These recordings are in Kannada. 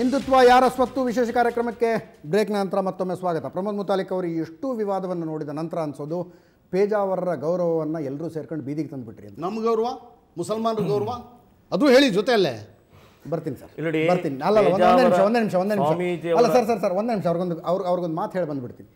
ಹಿಂದುತ್ವ ಯಾರ ಸ್ವತ್ತು ವಿಶೇಷ ಕಾರ್ಯಕ್ರಮಕ್ಕೆ ಬ್ರೇಕ್ ನಂತರ ಮತ್ತೊಮ್ಮೆ ಸ್ವಾಗತ ಪ್ರಮೋದ್ ಮುತಾಲಿಕ್ ಅವರು ಎಷ್ಟು ವಿವಾದವನ್ನು ನೋಡಿದ ನಂತರ ಅನ್ಸೋದು ಪೇಜಾವರರ ಗೌರವವನ್ನು ಎಲ್ಲರೂ ಸೇರ್ಕೊಂಡು ಬೀದಿಗೆ ತಂದುಬಿಟ್ರಿ ಅಂತ ನಮ್ಮ ಗೌರವ ಮುಸಲ್ಮಾನರ ಗೌರವ ಅದು ಹೇಳಿ ಜೊತೆಯಲ್ಲೇ ಬರ್ತೀನಿ ಸರ್ ಇಲ್ಲಿ ನೋಡಿ, ಬರ್ತೀನಿ ಅಲ್ಲ ಅಲ್ಲ, ಒಂದೇ ನಿಮಿಷ ಒಂದೇ ನಿಮಿಷ ಒಂದೇ ನಿಮಿಷ ಸ್ವಾಮೀಜಿ ಅಲ್ಲ ಅವರ- ಸರ್ ಸರ್ ಸರ್ ಒಂದೇ ನಿಮಿಷ ಅವ್ರಿಗೊಂದು ಅವ್ರ ಅವ್ರಿಗೊಂದು ಮಾತು ಹೇಳಿ ಬಂದ್ಬಿಡ್ತೀನಿ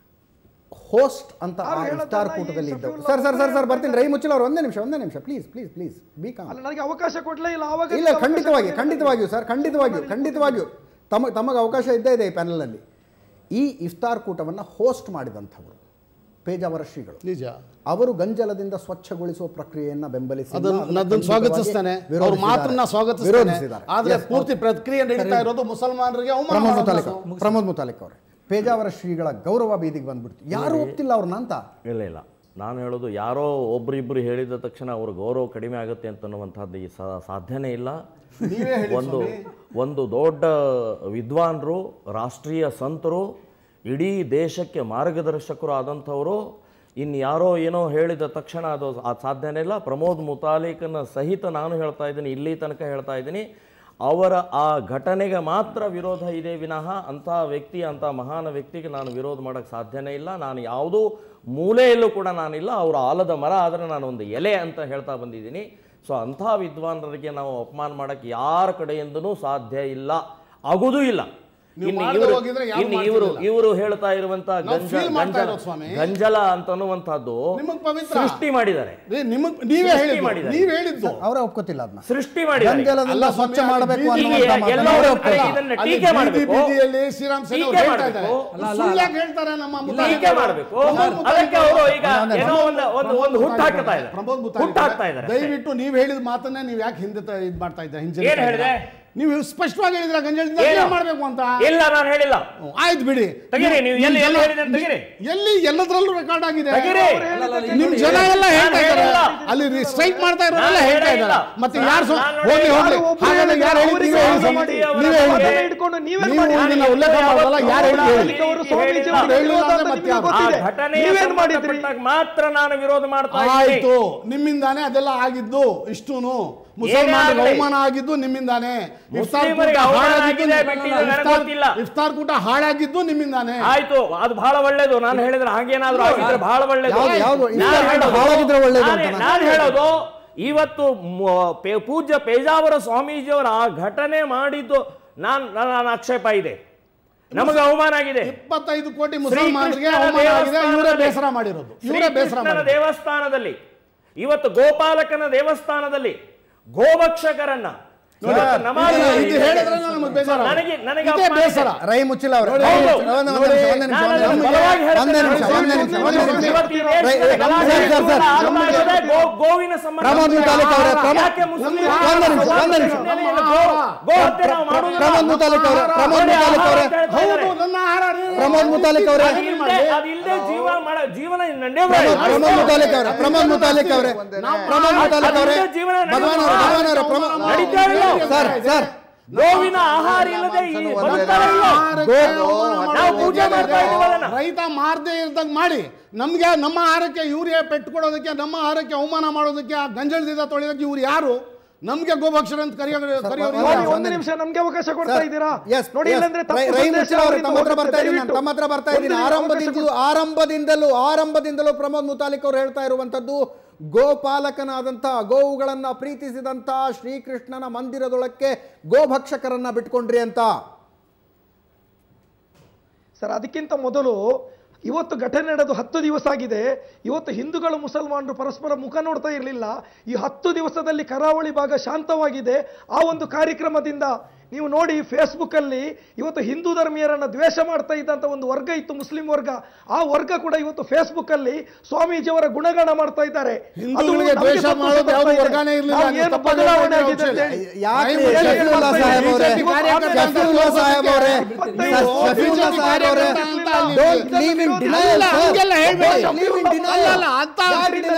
ಹೋಸ್ಟ್ ಅಂತ ಆ ಇಫ್ತಾರ್ ಕೂಟದಲ್ಲಿ ಇದ್ದವು ಸರ್ ಸರ್ ಸರ್ ಸರ್ ಬರ್ತೀನಿ ರೈ ಮುಚ್ಚಲ್ ಅವ್ರು ಒಂದೇ ನಿಮಿಷ ಒಂದೇ ನಿಮಿಷ please please please B com ಅಲ್ಲ ನನಗೆ ಅವಕಾಶ ಕೊಡ್ಲೇ ಇಲ್ಲ ಅವಾಗ ಇಲ್ಲ ಖಂಡಿತವಾಗಿ ಖಂಡಿತವಾಗಿಯೂ ಸರ್ ಖಂಡಿತವಾಗಿಯೂ ಖಂಡಿತವಾಗಿಯೂ ತಮ್ಮ ತಮಗೆ ಅವಕಾಶ ಇದ್ದೇ ಇದೆ ಈ ಪ್ಯಾನಲಲ್ಲಿ ಈ ಇಫ್ತಾರ್ ಕೂಟವನ್ನು ಹೋಸ್ಟ್ ಮಾಡಿದಂಥವರು ಪೇಜಾವರ ಶ್ರೀಗಳು ನಿಜ ಅವರು ಗಂಜಲದಿಂದ ಸ್ವಚ್ಛಗೊಳಿಸುವ ಪ್ರಕ್ರಿಯೆಯನ್ನು ಬೆಂಬಲಿಸಿ ಅದನ್ನ ಅದನ್ನ ಸ್ವಾಗತಿಸ್ತಾನೆ ಅವ್ರ ಮಾತನ್ನ ಸ್ವಾಗತಿಸ್ತಾನೆ ವಿರೋಧಿಸಿದ್ದಾರೆ ಆದ್ರೆ Yes, ಪೂರ್ತಿ ಪ್ರಕ್ರಿಯೆ ನಡೀತಾ ಇರೋದು ಮುಸಲ್ಮಾನರಿಗೆ ಅವಮಾನ ಪ್ರಮೋದ್ ಮಾಡೋದು ಮುತಾಲಿಕ್ ನಾವು. ಪ್ರಮೋದ್ ಮುತಾಲಿಕ್ ಅವರೇ ಪೇಜಾವರ ಶ್ರೀಗಳ ಗೌರವ ಬೀದಿಗೆ ಬಂದ್ಬಿಡ್ತು ಯಾರು ಒಪ್ತಿಲ್ಲ ಅವ್ರನ್ನ ಅಂತ ಇಲ್ಲ ಇಲ್ಲ ನಾನು ಹೇಳೋದು ಯಾರೋ ಒಬ್ರಿಬ್ರು ಹೇಳಿದ ತಕ್ಷಣ ಅವ್ರ ಗೌರವ ಕಡಿಮೆ ಆಗುತ್ತೆ ಅಂತನ್ನುವಂಥದ್ದು ಈ ಸಾ- ಸಾಧ್ಯನೇ ಇಲ್ಲ ನೀವೇ ಹೇಳಿ ಒಂದು ಒಂದು ದೊಡ್ಡ ವಿದ್ವಾನ್ರು ರಾಷ್ಟ್ರೀಯ ಸಂತರು ಇಡೀ ದೇಶಕ್ಕೆ ಮಾರ್ಗದರ್ಶಕರು ಆದಂಥವರು ಇನ್ನು ಯಾರೋ ಏನೋ ಹೇಳಿದ ತಕ್ಷಣ ಅದು ಅದು ಸಾಧ್ಯನೇ ಇಲ್ಲ ಪ್ರಮೋದ್ ಮುತಾಲಿಕನ ಸಹಿತ ನಾನು ಹೇಳ್ತಾ ಇದ್ದೀನಿ ಇಲ್ಲಿ ತನಕ ಹೇಳ್ತಾ ಇದ್ದೀನಿ ಅವರ ಆ ಘಟನೆಗೆ ಮಾತ್ರ ವಿರೋಧ ಇದೆ ವಿನಃ ಅಂಥ ವ್ಯಕ್ತಿ ಅಂಥ ಮಹಾನ್ ವ್ಯಕ್ತಿಗೆ ನಾನು ವಿರೋಧ ಮಾಡೋಕ್ಕೆ ಸಾಧ್ಯನೇ ಇಲ್ಲ ನಾನು ಯಾವುದೂ ಮೂಲೆಯಲ್ಲೂ ಕೂಡ ನಾನಿಲ್ಲ ಅವರ ಆಲದ ಮರ ಆದರೆ ನಾನು ಒಂದು ಎಲೆ ಅಂತ ಹೇಳ್ತಾ ಬಂದಿದ್ದೀನಿ ಸೊ ಅಂಥ ವಿದ್ವಾನರಿಗೆ ನಾವು ಅಪಮಾನ ಮಾಡೋಕ್ಕೆ ಯಾರ ಕಡೆಯಿಂದನೂ ಸಾಧ್ಯ ಇಲ್ಲ ಆಗುವುದೂ ಇಲ್ಲ ನೀವು ಇನ್ನು ಮಾಡದೆ ಇವರು ಹೋಗಿದ್ರೆ ಯಾರು ಇನ್ನು ಇವರು ಮಾಡ್ತಿರ್ಲಿಲ್ಲ. ಇವರು ಹೇಳ್ತಾ ಇರುವಂತ ನಾವು ಗಂಜ feel ಮಾಡ್ತಾ ಗಂಜಲ ಇರೋದು ಸ್ವಾಮಿ. ಗಂಜಲ ಅಂತನ್ನುವಂಥದ್ದು ನಿಮಗ್ ಪವಿತ್ರ. ಸೃಷ್ಟಿ ಮಾಡಿದ್ದಾರೆ ರೀ, ನಿಮಗ್ ನೀವೇ ಸೃಷ್ಟಿ ಹೇಳಿದ್ದು ಮಾಡಿದ್ದಾರೆ. ನೀವ್ ಹೇಳಿದ್ದು ಅವರೇ ಒಪ್ಕೋತಿಲ್ಲ ಅದನ್ನ ಸೃಷ್ಟಿ ಮಾಡಿದ್ದಾರೆ ಗಂಜಲದಿಂದ ಅಲ್ಲ ಸ್ವಚ್ಛ ಸ್ವಾಮಿ, ಮಾಡಬೇಕು ಅಲ್ಲಿ ಈಗ ಅನ್ನುವಂಥ ಎಲ್ಲ ಮಾತನ್ನ ಅವರೇ ಒಂದು ಕಡೆ ಒಪ್ಕೋಲ್ಲ. ಇದನ್ನ ಅಲ್ಲಿ ಟೀಕೆ ಬೀದಿ ಮಾಡಬೇಕು ಬೀದಿಯಲ್ಲಿ ಶ್ರೀರಾಮ್ ಸೇನೆ ಅವ್ರು ಟೀಕೆ ಹೇಳ್ತಾ ಇದ್ದಾರೆ. ಮಾಡ್ಬೇಕು. ಸುಳ್ಳು ಯಾಕೆ ಹೇಳ್ತಾರೆ ನಮ್ಮ ಮುತಾಲಿಕ್ ಟೀಕೆ ಅವರು? ಮಾಡಬೇಕು ಪ್ರಮೋದ್ ಮುತಾಲಿಕ್ ಅದಕ್ಕೆ ಅವರು ಈಗ ಒಂದೇ ಏನೋ ಒಂದು ಒಂದು ಒಂದು ಹುಟ್ಟು ಹಾಕ್ತಾ ಇದ್ದಾರೆ ಪ್ರಮೋದ್ ಮುತಾಲಿಕ್ ಹುಟ್ಟು ಹಾಕ್ತಾ ಇದ್ದಾರೆ ಅಷ್ಟೇ. ದಯವಿಟ್ಟು ನೀವು ಹೇಳಿದ ಮಾತನ್ನೇ ನೀವು ಯಾಕೆ ಹಿಂದೆ ತ- ಇದ್ ಮಾಡ್ತಾ ಇದ್ದೀರಾ ಹಿಂಜರಿತಾ ಏನ್ ಹೇಳಿದೆ? ಇದ್ದೀರಾ? ನೀವು ಸ್ಪಷ್ಟವಾಗಿ ಹೇಳಿದ್ರ ಗಂಜಲದಿಂದ ಏನು? ಏನ್ ಮಾಡ್ಬೇಕು ಅಂತ ಇಲ್ಲ ನಾನು ಹೇಳಿಲ್ಲ ಹ್ಮ್, ಆಯ್ತು ಬಿಡಿ ತೆಗೀರಿ, ನೀವು ಎಲ್ಲಿ- ಎಲ್ಲಿ ಹೇಳಿದೆ ಅಂತ ತೆಗೀರಿ. ಎಲ್ಲಿ ಎಲ್ಲದರಲ್ಲೂ ರೆಕಾರ್ಡ್ ಆಗಿದೆ ತೆಗೀರಿ. ನಿಮ್ ಜನ ಎಲ್ಲ ಹೇಳ್ತಾ ನಾನು ಇದ್ದಾರೆ ಹೇಳಿಲ್ಲ. ಅಲ್ಲಿ ಸ್ಟ್ರೈಕ್ ಮಾಡ್ತಾ ಇರೋರೆಲ್ಲ ನಾನು ಹೇಳ್ತಾ ಹೇಳಿಲ್ಲ. ಇದ್ದಾರೆ ಮತ್ತೆ ನಾನು- ಯಾರು ನಾನು ಹೋಗ್ಲಿ ಹೇಳಿಲ್ಲ. ಹೋಗ್ಲಿ ಯಾರು ಒಬ್ರು ಹಾಗಾದ್ರೆ ಯಾರು ಹೇಳಿದ್ರು, ಹೇಳಿದ್ದು ಅವರಿಗೆ ಹೇಳಿ ಮಾಡಿ, ಸ್ವಾಮಿ. ಅವರ ನೀವೇ ಬಗ್ಗೆ ಹೇಳಿ. ಇಟ್ಕೊಂಡು ನೀವೇ ನೀವು ಮಾಡಿ. ಇದನ್ನ ಉಲ್ಲೇಖ ಮಾಡೋದಲ್ಲ ಯಾರು ಹೇಳಿ ಹೇಳಿ ಅದಕ್ಕೆ ಅವರು ಸ್ವಾಮೀಜಿ ಹೇಳಿಲ್ಲ. ಅವರು ಹೇಳಿಲ್ಲ ವಿರೋಧ ಅಂದ್ರೆ ಅಂತ ಮತ್ತೆ ನಿಮ್ಗೆ ಯಾರು? ಆ ಗೊತ್ತಿದೆ. ಘಟನೆಯ ನೀವೇನ್ ಮಾಡಿದ್ರಿ ಸಂಬಂಧಪಟ್ಟಾಗ ಮಾತ್ರ ನಾನು ವಿರೋಧ ಮಾಡ್ತಾ ಇದ್ದೀನಿ ಆಯ್ತು ನಿಮ್ಮಿಂದಾನೆ ಅದೆಲ್ಲ ಆಗಿದ್ದು ಇಷ್ಟೂನು ಮುಸಲ್ಮಾನರಿಗೆ ಆಗಲಿ. ಅವಮಾನ ಆಗಿದ್ದು ನಿಮ್ಮಿಂದಾನೆ ಇಫ್ತಾರ್ ಮುಸ್ಲಿಮರಿಗೆ ಕೂಟ ಅವಮಾನ ಹಾಳಾಗಿದ್ದು ಆಗಿದೆ, ಬಿಟ್ಟಿದ್ದು ನನಗೆ ಇಫ್ತಾರ್- ಗೊತ್ತಿಲ್ಲ. ಇಫ್ತಾರ್ ಕೂಟ ಹಾಳಾಗಿದ್ದು ನಿಮ್ಮಿಂದಾನೆ ಆಯ್ತು ಅದು ಬಹಳ ಒಳ್ಳೇದು ನಾನು ಹೇಳಿದ್ರೆ ಹಾಗೇನಾದ್ರೂ ಆಗಿದ್ರೆ ಬಹಳ ಒಳ್ಳೇದು ಯಾವ್ದು- ಯಾವ್ದು? ನಾನು ಇಫ್ತಾರ್ ಹೇಳೋದು- ಹಾಳಾಗಿದ್ರೆ ಒಳ್ಳೇದು ನಾನೇ- ಅಂತ ನಾನು ಹೇಳೋದು ಇವತ್ತು ಮ- ಪೇ- ಪೂಜ್ಯ ಪೇಜಾವರ ಸ್ವಾಮೀಜಿಯವರ ಆ ಘಟನೆ ಮಾಡಿದ್ದು ನಾನು ನನ್ನ ಆಕ್ಷೇಪ ಇದೆ ನಮಗೆ ಅವಮಾನ ಆಗಿದೆ ಇಪ್ಪತ್ತೈದು ಕೋಟಿ ಮುಸಲ್ಮಾನರಿಗೆ ಶ್ರೀಕೃಷ್ಣನ ಅವಮಾನ ಆಗಿದೆ ಇವರೇ ದೇವಸ್ಥಾನದಲ್ಲಿ- ಬೇಸರ ಮಾಡಿರೋದು ಇವರೇ ಬೇಸರ ಶ್ರೀಕೃಷ್ಣನ ಮಾಡಿರೋದು ದೇವಸ್ಥಾನದಲ್ಲಿ ಇವತ್ತು ಗೋಪಾಲಕನ ದೇವಸ್ಥಾನದಲ್ಲಿ ಗೋಭಕ್ಷಕರನ್ನ ಇವತ್ತು ನಮಾಜ್ ಇದು- ಇದು ಮಾಡಿದ್ದಾರೆ. ಹೇಳಿದ್ರೆ ನಮಗೆ ಬೇಸರ ನನಗೆ ನನಗೆ ಇದೇ ಅಪಮಾನ ಬೇಸರ ಇದೆ. ರೈ ಮುಚ್ಚಿಲ್ಲ ಅವರು ನೋಡಿ, ರೈ ಹೌದು. ಮುಚ್ಚಿಲ್ಲ. ಒಂದೇ ಒಂದೇ ನಿಮಿಷ, ಒಂದೇ ನಿಮಿಷ, ನಾನು ಒಂದೇ ಅದನ್ನು ನಿಮಿಷ. ಬಲವಾಗಿ ಹೇಳ್ತೇನೆ. ಒಂದೇ ನಿಮಿಷ, ಒಂದೇ ನಿಮಿಷ, ಒಂದೇ ನಿಮಿಷ, ಒಂದೇ ನಿಮಿಷ. ಇವತ್ತು ಈ ದೇಶದ ರೈ- ಗಲಾಟೆ ಸರ್, ಸರ್, ಸರ್, ಆಗ್ತಾ ನಮ್ಗೆ- ಇದೆ. ಗೋ- ಗೋವಿನ ಸಂಬಂಧ ಪ್ರಮೋದ್ ಮುತಾಲಿಕ್ ಅವರೇ, ಪ್ರಮೋದ್- ಯಾಕೆ ಮುಸ್ಲಿಮರು ಒಂದೇ ನಿಮಿಷ, ಒಂದೇ ನಿಮಿಷ. ಹಿನ್ನೆಲೆಯಲ್ಲಿ ಗೋ- ಗೋ ಹತ್ಯೆ ನಾವು ಮಾಡುವುದಿಲ್ಲ. ಪ್ರಮೋದ್ ಮುತಾಲಿಕ್ ಅವರೇ, ಪ್ರಮೋದ್ ಮುತಾಲಿಕ್ ಅವರೇ, ಹೌದು ನನ್ನ ಆಹಾರ ರೀ. ಪ್ರಮೋದ್ ಮುತಾಲಿಕ್ ಅವರೇ. ಅದಿಲ್ದೆ ಅದಿಲ್ದೆ ಜೀವ ಮಾಡ ಜೀವನ ನಡೆಯೋದೇ ಪ್ರಮೋದ್ ಇಲ್ಲ. ಪ್ರಮೋದ್ ಮುತಾಲಿಕ್ ಅವರೇ ಪ್ರಮೋದ್ ಮುತಾಲಿಕ್ ಅವರೇ ಪ್ರಮೋದ್ ಮುತಾಲಿಕ್ ಅವರೇ ಅದಿಲ್ಲದೆ ಜೀವನ ಭಗವಾನ್ ಅವರೇ ಭಗವಾನ್ ಅವರೇ ಪ್ರಮೋದ್ ನಡೀತಾ ಇಲ್ಲ. ಸರ್ ಸರ್ ಗೋವಿನ ಆಹಾರ ಇಲ್ಲದೆ ಈ ಬದುಕ್ತಾರ ಇಲ್ಲ. ಆಹಾರಕ್ಕೆ ಗೋ- ಅವಮಾನ ನಾವು ಮಾಡೋದು ಪೂಜೆ ಮಾಡ್ತಾ ಇದೀವಿ ಅದನ್ನ. ರೈತ ಮಾರದೇ ಇರ್ದಾಗ ಮಾಡಿ ನಮ್ಗೆ ನಮ್ಮ ಆಹಾರಕ್ಕೆ ಯೂರಿಯಾ ಪೆಟ್ಟು ಕೊಡೋದಕ್ಕೆ ನಮ್ಮ ಆಹಾರಕ್ಕೆ ಅವಮಾನ ಮಾಡೋದಕ್ಕೆ ಆ ಗಂಜಳದಿಂದ ತೊಳೆಯೋದಕ್ಕೆ ಇವ್ರು ಯಾರು ನಮ್ಗೆ ಗೋಭಕ್ಷರ ಅಂತ ಕರೆಯೋ ಕರೆಯೋರು ಒಂದೇ ಸ್ವಾಮಿ, ನಿಮಿಷ, ಒಂದು ನಿಮಿಷ ನಮ್ಗೆ ಅವಕಾಶ ಕೊಡ್ತಾ ಸರ್, ಇದ್ದೀರಾ yes, ನೋಡಿ yes. ಇಲ್ಲಂದ್ರೆ ತಪ್ಪು ರೈ- ರೈ ಸಂದೇಶ ಮುಚ್ಚಿಲ ಅವರೇ, ಅವರಿಂದ ತಮ್ಮ ಹತ್ರ ಹೋಗುತ್ತೆ. ಬರ್ತಾ ಇದ್ದೀನಿ ನಾನು ದಯವಿಟ್ಟು ತಮ್ಮ ಹತ್ರ ಬರ್ತಾ ಒಂದು ಇದ್ದೀನಿ ನಿಮಿಷ ಅವಕಾಶ ಆರಂಭದಿಂದಲೂ ಆರಂಭದಿಂದಲೂ ಆರಂಭದಿಂದಲೂ ಪ್ರಮೋದ್ ಮುತಾಲಿಕ್ ಅವರು ಹೇಳ್ತಾ ಇರುವಂತದ್ದು ಗೋಪಾಲಕನಾದಂಥ ಗೋವುಗಳನ್ನ ಪ್ರೀತಿಸಿದಂಥ ಶ್ರೀಕೃಷ್ಣನ ಮಂದಿರದೊಳಕ್ಕೆ ಗೋಭಕ್ಷಕರನ್ನ ಬಿಟ್ಕೊಂಡ್ರಿ ಅಂತ ಸರ್ ಅದಕ್ಕಿಂತ ಮೊದಲು ಇವತ್ತು ಘಟನೆ ನಡೆದು ಹತ್ತು ದಿವಸ ಆಗಿದೆ ಇವತ್ತು ಹಿಂದೂಗಳು ಮುಸಲ್ಮಾನರು ಪರಸ್ಪರ ಮುಖ ನೋಡ್ತಾ ಇರಲಿಲ್ಲ ಈ ಹತ್ತು ದಿವಸದಲ್ಲಿ ಕರಾವಳಿ ಭಾಗ ಶಾಂತವಾಗಿದೆ ಆ ಒಂದು ಕಾರ್ಯಕ್ರಮದಿಂದ ನೀವು ನೋಡಿ ಫೇಸ್ಬುಕ್ ಅಲ್ಲಿ ಇವತ್ತು ಹಿಂದೂ ಧರ್ಮೀಯರನ್ನ ದ್ವೇಷ ಮಾಡ್ತಾ ಇದ್ದಂತ ಒಂದು ವರ್ಗ ಇತ್ತು ಮುಸ್ಲಿಂ ವರ್ಗ ಆ ವರ್ಗ ಕೂಡ ಇವತ್ತು ಫೇಸ್ಬುಕ್ ಅಲ್ಲಿ ಸ್ವಾಮೀಜಿಯವರ ಗುಣಗಾನ ಮಾಡ್ತಾ ಇದ್ದಾರೆ ಅದು ಹಿಂದೂಗಳಿಗೆ ನಮಗೆ ದ್ವೇಷ ಸಂತೋಷ ಮಾಡೋದು ಪಡ್ತಾ ಯಾವ್ದು ಇದೆ. ವರ್ಗನೇ ಇರ್ಲಿಲ್ಲ, ನಾವು ನೀವು ಏನು ತಪ್ಪಾಗಿ ಬದಲಾವಣೆ ಹೇಳ್ತಾ ಆಗಿದೆ ಇದ್ದೀರಿ. ಅಂತ ಹೇಳಿ. ಯಾಕೆ ನೀವು ಶಫೀವುಲ್ಲಾ ಸಾಹೇಬ್ ಅವರೇ ಶಫೀವುಲ್ಲಾ ಸಾಹೇಬ್ ಅವರೇ ಶಫೀವುಲ್ಲಾ ಸಾಹೇಬ್ ಅವರೇ ಡೋಂಟ್ ಲೀವ್ ಇನ್ ಡಿನೈಲ್ ಅಲ್ಲ, ಹಂಗೆಲ್ಲ ಹೇಳ್ಬೇಡಿ. ಲೀವ್ ಇನ್ ಡಿನೈಲ್ ಅಲ್ಲ, ಅಲ್ಲ, ಅಂತ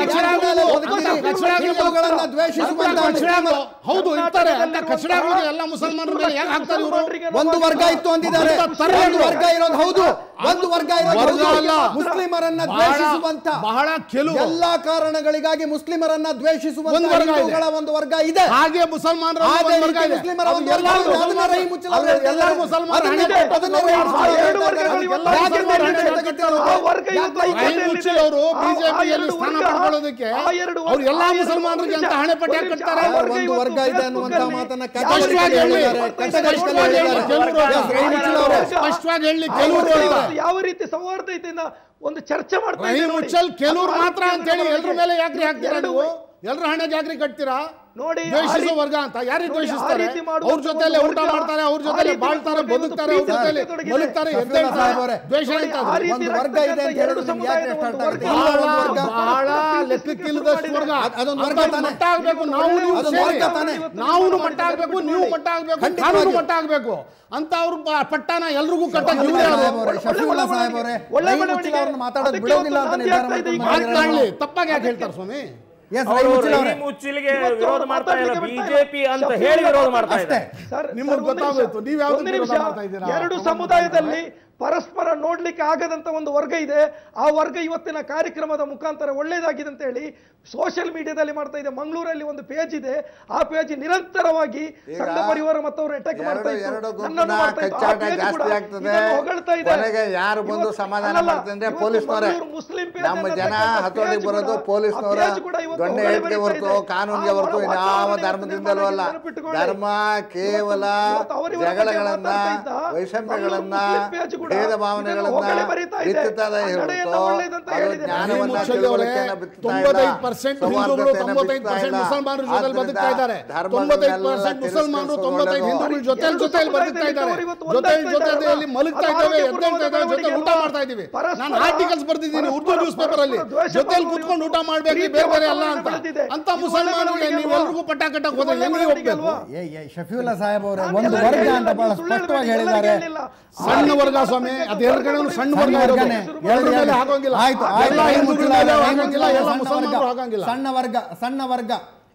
ಕಚಡಗಳು, ಬದುಕಿರಿ. ಅಂತ ಕಚಡಗಳು, ಹಿಂದೂಗಳನ್ನ ದ್ವೇಷಿಸುವಂತ ಅಂತ ಕಚಡಗಳು, ಹೌದು ಇರ್ತಾರೆ ಅಂತ ಕಚಡಗಳು ಎಲ್ಲ ಮುಸಲ್ಮಾನರ ಮೇಲೆ ಹೇಗೆ ಹಾಕ್ತಾರೆ ಇವರು ಒಂದು ವರ್ಗ ಇತ್ತು ಅಂದಿದ್ದಾರೆ ಅಂತ ತರಬೇಡಿ. ಒಂದು ವರ್ಗ ಇರೋದು ಹೌದು ಒಂದು ವರ್ಗ ಇರೋದು ವರ್ಗ ಹೌದು. ಅಲ್ಲ. ಮುಸ್ಲಿಮರನ್ನ ಬಹಳ- ದ್ವೇಷಿಸುವಂತ ಬಹಳ ಕೆಲವು ಎಲ್ಲಾ ಕಾರಣಗಳಿಗಾಗಿ ಮುಸ್ಲಿಮರನ್ನ ದ್ವೇಷಿಸುವಂತ ಒಂದು ವರ್ಗ ಇದೆ. ಹಿಂದೂಗಳ ಒಂದು ವರ್ಗ ಇದೆ ಹಾಗೆ ಮುಸಲ್ಮಾನರ ಅದೇ ಒಂದು ವರ್ಗ ರೀತಿ ಇದೆ. ಮುಸ್ಲಿಮರ ಅದು ಒಂದು ವರ್ಗ ಎಲ್ಲರೂ ಇದೆ. ಅದನ್ನ ರಹೀಂ ಮುಚ್ಚಲ್ ಅವ್ರು ಹೇಳ್ತಾರೆ. ಎಲ್ಲರೂ ಮುಸಲ್ಮಾನರು ಅದನ್ನ ಹಣೆ ಅದನ್ನ ರಹೀಂ ಮುಚ್ಚಲ್ ಅವ್ರು ಆ ಎರಡು ಹೇಳ್ತಾರೆ. ವರ್ಗಗಳು ಇವತ್ತು ಯಾಕೆ ರಾಜ್ಯದಲ್ಲಿ ಬೇರೆ ಇದೆ? ತೆಗಿತಾರೆ? ಆ ವರ್ಗ ಇವತ್ತು ಯಾಕೆ ರಹೀಂ ಐಕ್ಯತೆಯಲ್ಲಿದೆ. ಮುಚ್ಚಲ್ ಅವರು ಆ- ಆ ಬಿಜೆಪಿಯಲ್ಲಿ ಎರಡು ಸ್ಥಾನ ವರ್ಗ- ಪಡ್ಕೊಳ್ಳೋದಕ್ಕೆ ಆ ಎರಡು ಅವ್ರು ವರ್ಗ- ಎಲ್ಲಾ ಆ ಎರಡು ಮುಸಲ್ಮಾನರಿಗೆ ಅಂತ ನಿಮಿಷ, ಹಣೆ ಪಟ್ಟಿ ಒಂದು ನಿಮಿಷ, ಹಾಕ್ತಾರೆ. ಆ ವರ್ಗ ಒಂದು ಇವತ್ತು ವರ್ಗ ಇದೆ ಅನ್ನುವಂತ ಫೇಸ್ಬುಕ್ಕಲ್ಲಿ ಮಾತನ್ನ ಸ್ಪಷ್ಟವಾಗಿ ಕಟ್ಟಕಡೆಗೆ ಹೇಳಿ. ಹೇಳಿದ್ದಾರೆ. ಕಟ್ಟಕಡೆಗೆ ಸ್ಪಷ್ಟವಾಗಿ ಹೇಳಿ. ಹೇಳಿದ್ದಾರೆ. ಕೆಲವರು ಎಸ್, ರಹೀಂ ಮುಚ್ಚಲ್ ಅವರೇ. ಸ್ಪಷ್ಟವಾಗಿ ಹೇಳಿ ಆ ಕೆಲವರು ವರ್ಗ ಅಂತ. ಇವತ್ತು ಯಾವ ರೀತಿ ಸೌಹಾರ್ದತೆಯಿಂದ ಒಂದು ಚರ್ಚೆ ಮಾಡ್ತಾ ರಹೀಂ ಇದೆ ನೋಡಿ. ಮುಚ್ಚಲ್ ಕೆಲವ್ರು ಅದು ಮಾತ್ರ ಅಂತ ಹೇಳಿ ರಾಜಕೀಯದ ಎಲ್ರ ಮೇಲೆ ಯಾಕ್ರಿ ಹಾಕ್ತೀರಾ ಎರಡು ನೀವು ಎಲ್ರ ಹಣೆಗೆ ಯಾಕ್ರಿ ಕಟ್ತೀರಾ ನೋಡಿ, ಆ ದ್ವೇಷಿಸೋ ರೀತಿ- ವರ್ಗ ಅಂತ ಯಾರಿಗೆ ನೋಡಿ, ಆ ದ್ವೇಷಿಸ್ತಾರೆ ರೀತಿ ಮಾಡುವಂತ ಅವ್ರ ಜೊತೆಲೆ ಒಂದು ಊಟ ವರ್ಗ, ಮಾಡ್ತಾರೆ ಅವ್ರ ಆ ಜೊತೆಲೆ ರೀತಿ ಬಾಳ್ತಾರೆ ಒಂದು ಬದುಕ್ತಾರೆ ಅವ್ರ ಪ್ರೀತಿ ಜೊತೆಲೆ ತೊಡಗಿದೆ. ಮಲಗ್ತಾರೆ ಸರ್, ಎದ್ದೇಳ್ತಾರೆ ಸಾಹೇಬ್ ಅವರೇ, ದ್ವೇಷ ನೋಡಿ, ಅಂತ ಆ ಅದು. ರೀತಿ ಒಂದು ವರ್ಗ ಇದೆ ಅಂತ ಎರಡು ಹೇಳಿದ್ರೆ ನಿಮ್ಗೆ ಯಾಕೆ ಸಮುದಾಯದ ಅರ್ಥ ಒಂದು ಆಗ್ತಾ ವರ್ಗ. ಇಲ್ಲ? ಬಹಳ ಒಂದು ವರ್ಗ. ಬಹಳ ಲೆಕ್ಕಕ್ಕಿಲ್ಲದಷ್ಟು ವರ್ಗ ಅದ್- ಅದೊಂದು ವರ್ಗ ಅಂಥವ್ರು ತಾನೇ? ಮಟ್ಟ ಆಗ್ಬೇಕು ನಾವು ನೀವು ಅದೊಂದು ಸೇರಿ. ವರ್ಗ ತಾನೇ? ನಾವು ಮಟ್ಟ ಆಗ್ಬೇಕು ನೀವು ಮಟ್ಟ ಆಗ್ಬೇಕು ಖಂಡಿತವಾಗಿಯೂ. ಕಾನೂನು ಮಟ್ಟ ಆಗ್ಬೇಕು ಅಂತ ಅವ್ರ ಪಟ್ಟಣ ಎಲ್ರಿಗೂ ಕಟ್ಟಕ್ಕೆ ಶಫೀವುಲ್ಲಾ ಇವ್ರೇ ಸಾಹೇಬ್ ಅದು. ಅವರೇ, ಶಫೀವುಲ್ಲಾ ಸಾಹೇಬ್ ಅವರೇ, ಒಳ್ಳೆ ರಹೀಂ ಬೆಳವಣಿಗೆ. ಮುಚ್ಚಲ್ ಅವ್ರನ್ನ ಮಾತಾಡೋದು ಅದಕ್ಕೆ ಬಿಡೋದಿಲ್ಲ ಅಂತ ಇವತ್ತು ನಿರ್ಧಾರ ಗಾಂಧಿ ಆಗ್ತಾ ಇದೆ ಈಗ. ಮಾಡ್ಕೊಂಡು ಮಾತಾಡ್ಲಿ ತಪ್ಪಾಗಿ ಯಾಕೆ ಹೇಳ್ತಾರೆ ಸ್ವಾಮಿ ಎಸ್ ಅವರು ರಹೀಂ ಮುಚ್ಚಲ್ ಅವರೇ. ರಹೀಂ ಮುಚ್ಚಿಲ್ಗೆ ಇವತ್ತು ವಿರೋಧ ಅವ್ರು ಮಾಡ್ತಾ ಇಲ್ಲ ಮಾತಾಡ್ಲಿಕ್ಕೆ ಬಿಡ್ತಾ ಬಿಜೆಪಿ ಇಲ್ಲ. ಅಂತ ಶಫೀವುಲ್ಲಾ ಹೇಳಿ ವಿರೋಧ ಮಾಡ್ತಾ ಅಷ್ಟೇ. ಇದ್ದಾರೆ ಸರ್, ನಿಮ್ಗೆ ಸರ್, ಒಂದು ಗೊತ್ತಾಗೋಯ್ತು. ನಿಮಿಷ. ನೀವು ಯಾವ್ದಕ್ಕೆ ಒಂದು ವಿರೋಧ ನಿಮಿಷ. ಮಾಡ್ತಾ ಇದ್ದೀರಾ? ಎರಡು ಪ್ರಮೋದ್ ಸಮುದಾಯದಲ್ಲಿ ಪರಸ್ಪರ ನೋಡ್ಲಿಕ್ಕೆ ಆಗದಂತ ಒಂದು ವರ್ಗ ಇದೆ ಆ ವರ್ಗ ಇವತ್ತಿನ ಕಾರ್ಯಕ್ರಮದ ಮುಖಾಂತರ ಒಳ್ಳೇದಾಗಿದೆ ಅಂತ ಹೇಳಿ ಸೋಷಿಯಲ್ ಮೀಡಿಯಾದಲ್ಲಿ ಮಾಡ್ತಾ ಇದೆ ಮಂಗಳೂರಲ್ಲಿ ಒಂದು ಪೇಜ್ ಇದೆ ಆ ಪೇಜ್ ನಿರಂತರವಾಗಿ ಈಗ ಸಂಘ ಪರಿವಾರ ಮತ್ತು ಅವರು ಅಟ್ಯಾಕ್ ಮಾಡ್ತಾ ಎರಡು ಇತ್ತು. ಎರಡು ನನ್ನನ್ನು ಗುಂಪಿನ ಮಾಡ್ತಾ ಇತ್ತು. ಆ ಕಚ್ಚಾಟ page ಜಾಸ್ತಿ ಕೂಡ ಆಗ್ತದೆ ಇದನ್ನು ಹೊಗಳ್ತಾ ಇದೆ. ಕೊನೆಗೆ ಯಾರು ಬಂದು ಇವತ್ತು- ಸಮಾಧಾನ ಅಲ್ಲಲ್ಲ, ಮಾಡ್ತಾರೆ ಅಂದ್ರೆ ಇವತ್ತು ಪೊಲೀಸ್ನವರೇ ಮಂಗಳೂರು ಮುಸ್ಲಿಂ page ನಮ್ಮ ಜನ ಅನ್ನತಕ್ಕಂಥ ಹತೋಟಿಗೆ page ಬರೋದು ಕೂಡ- ಪೊಲೀಸ್ನವರ ಆ page ಕೂಡ ಇವತ್ತು ದೊಣ್ಣೆ ಹೊರಗೆ ಏಟಿಗೆ ಬರೀತಾ ಹೊರತು ಇದೆ. ಕಾನೂನಿಗೆ ಆ ಹೊರತು ವಾತಾವರಣ ಯಾವ ಇವತ್ತು ಧರ್ಮದಿಂದಲೂ ಅಲ್ಲ ನೆನಪಿಟ್ಟುಕೊಳ್ಳಿ. ಧರ್ಮ ಕೇವಲ ಇವತ್ತು ಅವರಿವರ ಬಗ್ಗೆ ಜಗಳಗಳನ್ನ ಮಾತಾಡ್ತಾ ಇದ್ದ ವೈಷಮ್ಯಗಳನ್ನ ಮಂಗಳೂರು ಮುಸ್ಲಿಂ page ಕೂಡ ಭೇದ ಇದನ್ನು ಭಾವನೆಗಳನ್ನ ಹೊಗಳಿ ಬರೀತಾ ಇದೆ. ಬಿತ್ತುತ್ತದೆ ಆ ನಡೆಯನ್ನ ಹೊರತು ಒಳ್ಳೆಯದಂತ ಅದು ಹೇಳಿದೆ. ಜ್ಞಾನವನ್ನ ಮುಚ್ಚಲ್ಲಿ ಅವರೇ ತಿಳುವಳಿಕೆಯನ್ನ ಬಿತ್ತುತ್ತಾ ಇಲ್ಲ. ತೊಂಬತ್ತೈದು ಪರ್ಸೆಂಟ್ ಹಿಂದೂಗಳು ಸೌಹಾರ್ದತೆಯನ್ನ ತೊಂಬತ್ತೈದು ಬಿತ್ತುತ್ತಾ ಪರ್ಸೆಂಟ್ ಇಲ್ಲ. ಮುಸಲ್ಮಾನರ ಜೊತೆ ಆದ್ರಿಂದ ಬದುಕ್ತಾ ಇದ್ದಾರೆ ಧರ್ಮಗಳನ್ನೆಲ್ಲ ತೊಂಬತ್ತೈದು ಪರ್ಸೆಂಟ್ ಮುಸಲ್ಮಾನರು ತೊಂಬತ್ತೈದು ಹಿಂದೂಗಳ ಜೊತೆ ಜೊತೆಯಲ್ಲಿ ಬದುಕ್ತಾ ಇದ್ದಾರೆ ಜೊತೆ ಜೊತೆಯಲ್ಲಿ ಮಲಗ್ತಾ ಇದ್ದೇವೆ ಎದ್ದೇಳ್ತಾ ಇದ್ದೇವೆ ಜೊತೆ ಊಟ ಮಾಡ್ತಾ ಇದ್ದೀವಿ ನಾನು ಆರ್ಟಿಕಲ್ಸ್ ಬರ್ದಿದ್ದೀನಿ ಉರ್ದು ನ್ಯೂಸ್ ಪೇಪರ್ ಅಲ್ಲಿ ಜೊತೆಲಿ ಕುತ್ಕೊಂಡು ಊಟ ಮಾಡ್ಬೇಕು ಬೇರೆ ಬೇರೆ ಅಲ್ಲ ಅಂತ ಅಂತ ಮುಸಲ್ಮಾನರಿಗೆ ನೀವೆಲ್ರಿಗೂ ಪಟ್ಟ ಕಟ್ಟಕ್ ಹೋದ್ರೆ ಹೆಂಗೆ ಹೋಗ್ಬೇಕು ಏ ಏ ಶಫೀವುಲ್ಲಾ ಸಾಹೇಬ್ ಅವರೇ ಒಂದು ವರ್ಗ ಅಂತ ಬಹಳ ಸ್ಪಷ್ಟವಾಗಿ ಹೇಳಿದ್ದಾರೆ ಸಣ್ಣ ವರ್ಗ ಸ್ವಾಮಿ ಅದು ಎರಡು ಕಡೆ ಸಣ್ಣ ವರ್ಗ ಇರೋದು ವರ್ಗನೇ. ಎಲ್ಲರ ಮೇಲೆ ಹಾಕೋಂಗಿಲ್ಲ ಆಯ್ತು ಆಯ್ತು ಎಲ್ಲ ರಹೀಂ ಹಿಂದೂಗಳ ಮುಚ್ಚಲ್ ಮೇಲೆ ಅವರೇ, ಹಾಕೋಂಗಿಲ್ಲ ಎಲ್ಲ ಸಣ್ಣ ಮುಸಲ್ಮಾನರು ವರ್ಗ, ಹಾಕೋಂಗಿಲ್ಲ ಸಣ್ಣ ವರ್ಗ ಸಣ್ಣ ವರ್ಗ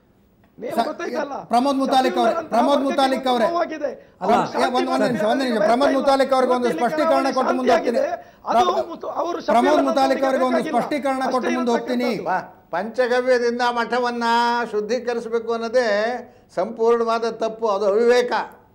ನೀವು ಸ- ಗೊತ್ತಾಯ್ತಲ್ಲ? ಪ್ರಮೋದ್ ಮುತಾಲಿಕ್ ಅವರೇ, ಶಫೀವುಲ್ಲಾ ಪ್ರಮೋದ್ ಅಂತ ಮುತಾಲಿಕ್ ಅವರೇ. ಪ್ರಮುಖವಾಗಿದೆ. ಅಲ್ಲ, ಅವರು ಏ, ಒಂದು- ಒಂದು ನಿಮಿಷ, ಒಂದು ನಿಮಿಷ. ಶಾಂತಿ ಪ್ರಮೋದ್ ಮುತಾಲಿಕ್ ಅವರಿಗೆ ಒಂದು ಇವತ್ತು ಇಲ್ಲಿ ಸ್ಪಷ್ಟೀಕರಣ ಕರಾವಳಿ ಕೊಟ್ಟು ಮುಂದೆ ಹೋಗ್ತೀನಿ. ಶಾಂತಿಯಾಗಿದೆ. ಅದು ಪ್ರ- ಮುತು- ಅವರು ಪ್ರಮೋದ್ ಶಫೀವುಲ್ಲಾ ಮುತಾಲಿಕ್ ಅವರಿಗೆ ಒಂದು ಬೇಕಾಗಿಲ್ಲ. ಸ್ಪಷ್ಟೀಕರಣ ಅಷ್ಟೇ ಕೊಟ್ಟು ಮುಂದೆ ಹೋಗ್ತೀನಿ ಇರತಕ್ಕಂಥದ್ದು. ಪ- ಪಂಚಗವ್ಯದಿಂದ ಮಠವನ್ನ ಶುದ್ಧೀಕರಿಸಬೇಕು ಅನ್ನೋದೇ ಸಂಪೂರ್ಣವಾದ ತಪ್ಪು ಅದು ಅವಿವೇಕ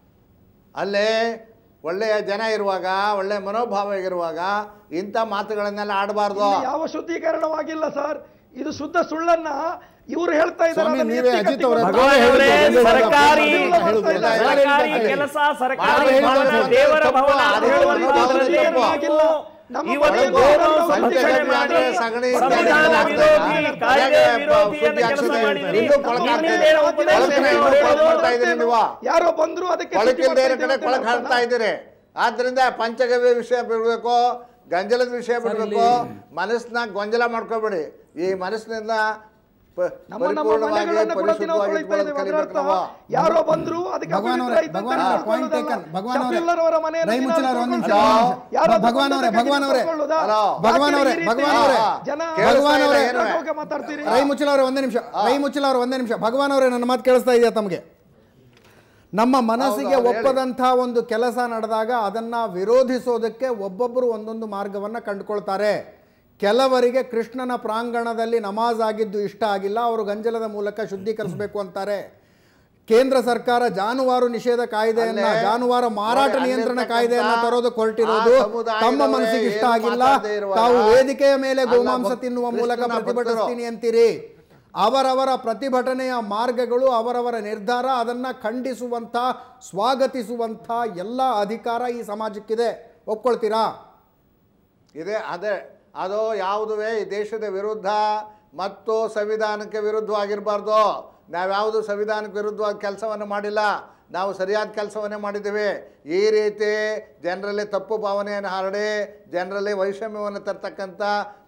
ಅಲ್ಲೇ ಒಳ್ಳೆಯ ಜನ ಇರುವಾಗ ಒಳ್ಳೆಯ ಮನೋಭಾವ ಇರುವಾಗ ಇಂಥ ಮಾತುಗಳನ್ನೆಲ್ಲ ಆಡಬಾರ್ದು ಇಲ್ಲಿ ಯಾವ ಶುದ್ಧೀಕರಣವಾಗಿಲ್ಲ ಸರ್ ಇದು ಶುದ್ಧ ಸುಳ್ಳನ್ನ ಇವರು ಹೇಳ್ತಾ ಇದ್ದಾರೆ ಸ್ವಾಮಿ, ಅದನ್ನ ನೀವೇ ಎತ್ತಿ ಅಜಿತ್ ಅವರೇ ಕಟ್ಟಿ ಭಗವಾನ್ ಅವರೇ, ಹೇಳಿದ್ದು ಸರ್ಕಾರಿ ಹೇಳಿದ್ದು ಸರ್ಕಾರಿ ಹೇಳಿದ್ದು ಕೆಲಸ ಯಾರು ಸರ್ಕಾರಿ ಹೇಳಿದ್ದು ಭವನ ತಪ್ಪು? ದೇವರ ತಪ್ಪು, ಭವನ ಅದು ಹೇಳುವ ಒಂದು ಭಾವದಲ್ಲಿ ತಪ್ಪು. ನೀವು ನಮ್ಮ ಇವತ್ತು ಒಳಗೆ ಗೌರವ ಒಳಗೆ ಸಂರಕ್ಷಣೆ ಒಳಗೆ ಮಾಡಿ ಸಗಣಿ ಸಂವಿಧಾನ ಇತ್ಯಾದಿ ವಿರೋಧಿ ಆಗ್ತದೆ. ಕಾಯ್ದೆ ಹಾಗೆ ವಿರೋಧಿಯನ್ನು ಕೆಲಸ ಸುದ್ದಿ ಮಾಡಿದ್ರಿ ಇನ್ನೂ ಕೊಳಕು ಹಾಕ್ತಾ ಇನ್ನಿಂದ ಏನೋ ಇದ್ದೀರಿ. ಉಪದೇಶ ಕೊಳಕು ಹೇಳೋದು ಇನ್ನೂ ಹೇಳೋದು. ಕೊಳಕು ಮಾಡ್ತಾ ಇದ್ದೀರಿ ನೀವು ಯಾರೋ ಬಂದ್ರು ಅದಕ್ಕೆ ಶುಚಿ ಕೊಳಕಿಲ್ದೇ ಮಾಡ್ತಾ ಇರೋ ಕಡೆ ಇದ್ದೀವಿ ಕೊಳಕು ಅಂತ ಹಾಡ್ತಾ ಇದ್ದೀರಿ ಆದ್ರಿಂದ ಪಂಚಗವ್ಯ ವಿಷಯ ಬಿಡಬೇಕು ಗಂಜಲದ ವಿಷಯ ಬಿಡಬೇಕು ಮನಸ್ಸನ್ನ ಗೊಂಜಲ ಮಾಡ್ಕೋಬೇಡಿ ಈ ಮನಸ್ಸಿನಿಂದ ಪ- ನಮ್ಮ ನಮ್ಮ ಪರಿಪೂರ್ಣವಾಗಿ ಮನೆಗಳನ್ನ ಕೂಡ ದಿನ ಪರಿಶುದ್ಧವಾಗಿ ತೊಳಿತಾ ಇದ್ದೇವೆ ಇಟ್ಕೊಳ್ಳೋದು ಅದರ ಕಲಿಬೇಕು ಅರ್ಥ ನಾವು ಯಾರೋ ಬಂದ್ರು ಅದಕ್ಕೆ ಭಗವಾನ್ ಅಪವಿತ್ರ ಅವರೇ ಆಯ್ತು ಅಂತ ಭಗವಾನ್ ಅವರೇ ಪಾಯಿಂಟ್ ತಿಳ್ಕೊಳ್ಳೋದಲ್ಲ. ಟೇಕನ್ ಭಗವಾನ್ ಅವರೇ ಶಫೀಲ್ ಅವರ ಮನೆಯನ್ನು ರೈ ದಿನ ಮುಚ್ಚಲಾರ ಒಂದು ನಿಮಿಷ ತಿಳ್ಕೊಳ್ಳೋದು. ಒಂದು ನಿಮಿಷ. ಯಾರೋ ಭಗವಾನ್ ಅವರೇ ಬಂದದ್ದಕ್ಕೆ ಭಗವಾನ್ ಅವರೇ ತಿಳ್ಕೊಳ್ಳೋದಾ? ಹಲೋ. ಭಗವಾನ್ ಅವರೇ ಯಾಕೆ ಈ ರೀತಿ ಭಗವಾನ್ ಅವರೇ ಜನ ಭಗವಾನ್ ಅವರೇ ಏನು? ಹೋಗಿ ಮಾತಾಡ್ತೀರಿ ರೈ ಮುಚ್ಚಲ ಅವರೇ ಒಂದೇ ನಿಮಿಷ ರೈ ಮುಚ್ಚಲ ಅವರೇ ಒಂದೇ ನಿಮಿಷ ಭಗವಾನ್ ಅವರೇ ನನ್ನ ಮಾತು ಕೇಳಿಸ್ತಾ ಇದೆಯಾ ತಮಗೆ ನಮ್ಮ ಮನಸ್ಸಿಗೆ ಹೌದು, ಹೇಳಿ. ಒಪ್ಪದಂಥ ಒಂದು ಕೆಲಸ ನಡೆದಾಗ ಅದನ್ನು ವಿರೋಧಿಸೋದಕ್ಕೆ ಒಬ್ಬೊಬ್ಬರು ಒಂದೊಂದು ಮಾರ್ಗವನ್ನು ಕಂಡುಕೊಳ್ತಾರೆ ಕೆಲವರಿಗೆ ಕೃಷ್ಣನ ಪ್ರಾಂಗಣದಲ್ಲಿ ನಮಾಜ್ ಆಗಿದ್ದು ಇಷ್ಟ ಆಗಿಲ್ಲ ಅವರು ಗಂಜಲದ ಮೂಲಕ ಶುದ್ಧೀಕರಿಸಬೇಕು ಅಂತಾರೆ ಕೇಂದ್ರ ಸರ್ಕಾರ ಜಾನುವಾರು ನಿಷೇಧ ಕಾಯ್ದೆಯನ್ನ ಅಲ್ಲೇ ಜಾನುವಾರು ಮಾರಾಟ ನೋಡಿ, ನಿಯಂತ್ರಣ ಅಲ್ಲಿರ್ತಕ್ಕಂಥ ಕಾಯ್ದೆಯನ್ನ ತರೋದಕ್ಕೆ ಹೊರಟಿರೋದು ಆ ಸಮುದಾಯದವರೇ ತಮ್ಮ ಮನಸ್ಸಿಗೆ ಇಷ್ಟ ಏನು ಆಗಿಲ್ಲ ಮಾತಾಡದೇ ಇರುವಾಗ ತಾವು ವೇದಿಕೆಯ ಮೇಲೆ ಅಲ್ಲ, ಗೋಮಾಂಸ ಭಕ್- ತಿನ್ನುವ ಮೂಲಕ ಕೃಷ್ಣನ ಪ್ರತಿಭಟಿಸ್ತೀನಿ ಅಂತೀರಿ ಅವರವರ ಪ್ರತಿಭಟನೆಯ ಮಾರ್ಗಗಳು ಅವರವರ ನಿರ್ಧಾರ ಅದನ್ನು ಖಂಡಿಸುವಂಥ ಸ್ವಾಗತಿಸುವಂಥ ಎಲ್ಲ ಅಧಿಕಾರ ಈ ಸಮಾಜಕ್ಕಿದೆ ಒಪ್ಕೊಳ್ತೀರಾ ಇದೆ ಅದೇ ಅದು ಯಾವುದುವೇ ಈ ದೇಶದ ವಿರುದ್ಧ ಮತ್ತು ಸಂವಿಧಾನಕ್ಕೆ ವಿರುದ್ಧವಾಗಿರಬಾರ್ದು ನಾವ್ಯಾವುದು ಸಂವಿಧಾನಕ್ಕೆ ವಿರುದ್ಧವಾಗಿ ಕೆಲಸವನ್ನು ಮಾಡಿಲ್ಲ ನಾವು ಸರಿಯಾದ ಕೆಲಸವನ್ನೇ ಮಾಡಿದ್ದೇವೆ ಈ ರೀತಿ ಜನರಲ್ಲಿ ತಪ್ಪು ಭಾವನೆಯನ್ನು ಹರಡಿ ಜನರಲ್ಲಿ ವೈಷಮ್ಯವನ್ನು ತರ್ತಕ್ಕಂಥ